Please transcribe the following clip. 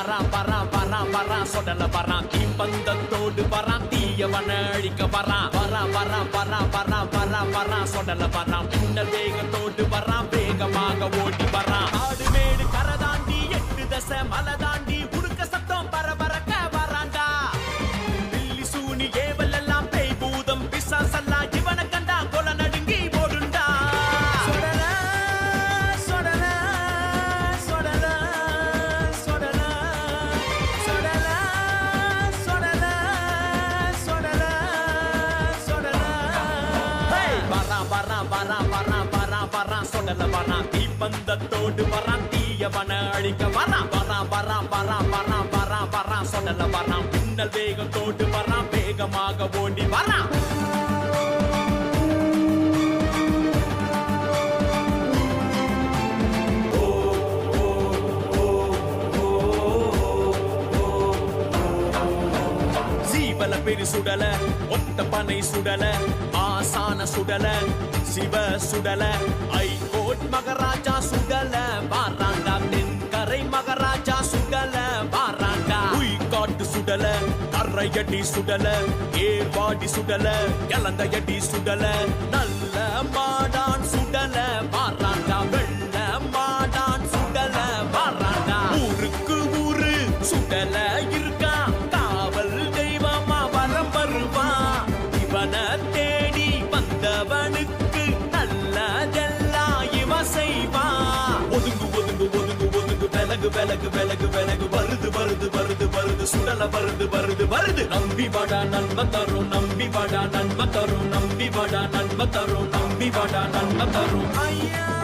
வரான் வரான் வரான் வரான் சொடல வரான் தீப்பந்தத்தோடு வரான் தீயவன அழிக்க வரான் வரான் வரான் வரான் வரான் வரான் வரான் சொடல வரான் பின்னல் வேகத்தோடு வரான் வேகமாக ஓடி வரான் ஆடு மேடு கரை தாண்டி எட்டு தசை மலை தாண்டி உடுக்க சத்தம் பரபரக்க வரான்டா பில்லி சூனி ஏவல் எல்லாம் பேய் பூதம் பிசாசெல்லாம் இவனை கண்டா கொல நடுங்கி ஓடுண்டா சொடல சொடல சொடல சொடல சொடல சொடல சொடல சொடல வரான் வரான் வரான் வரான் வரான் வரான் சொடல வரான் தீப்பந்தத்தோடு வரான் தீயவன அழிக்க வரான் வரான் வரான் வரான் வரான் வரான் வரான் சொடல வரான் பின்னல் வேகத்தோடு வரான் வேகமாக ஓடி வரான் சீவல பெரு சுடல ஒத்த பனை சுடல ஆசான சுடல சிவ சுடல ஐகோட் மகராஜா சுடல வாராண்டா தென்கரை மகராஜா சுடல வாராண்டா உய்காட்டு சுடல கரையடி சுடல ஏர்வாடி சுடல இளந்தையடி சுடல நல்ல மாடான் சுடல வாராண்டா வெள்ள மாடான் சுடல வாராண்டா ஊருக்கு ஊரு சுடல இருக்கா காவல் தெய்வமா வரம் வருவா இவன தேடி வந்தவனுக்கு நல்லதெல்லாம் இவ செய்வா ஒதுங்கு ஒதுங்கு ஒதுங்கு ஒதுங்கு விலகு விலகு விலகு விலகு வருது வருது வருது வருது சுடல வருது வருது வருது நம்பி வாடா நன்ம தரும் நம்பி வாடா நன்ம தரும் நம்பி வாடா நன்ம தரும் நம்பி வாடா நன்ம தரும் ஐயா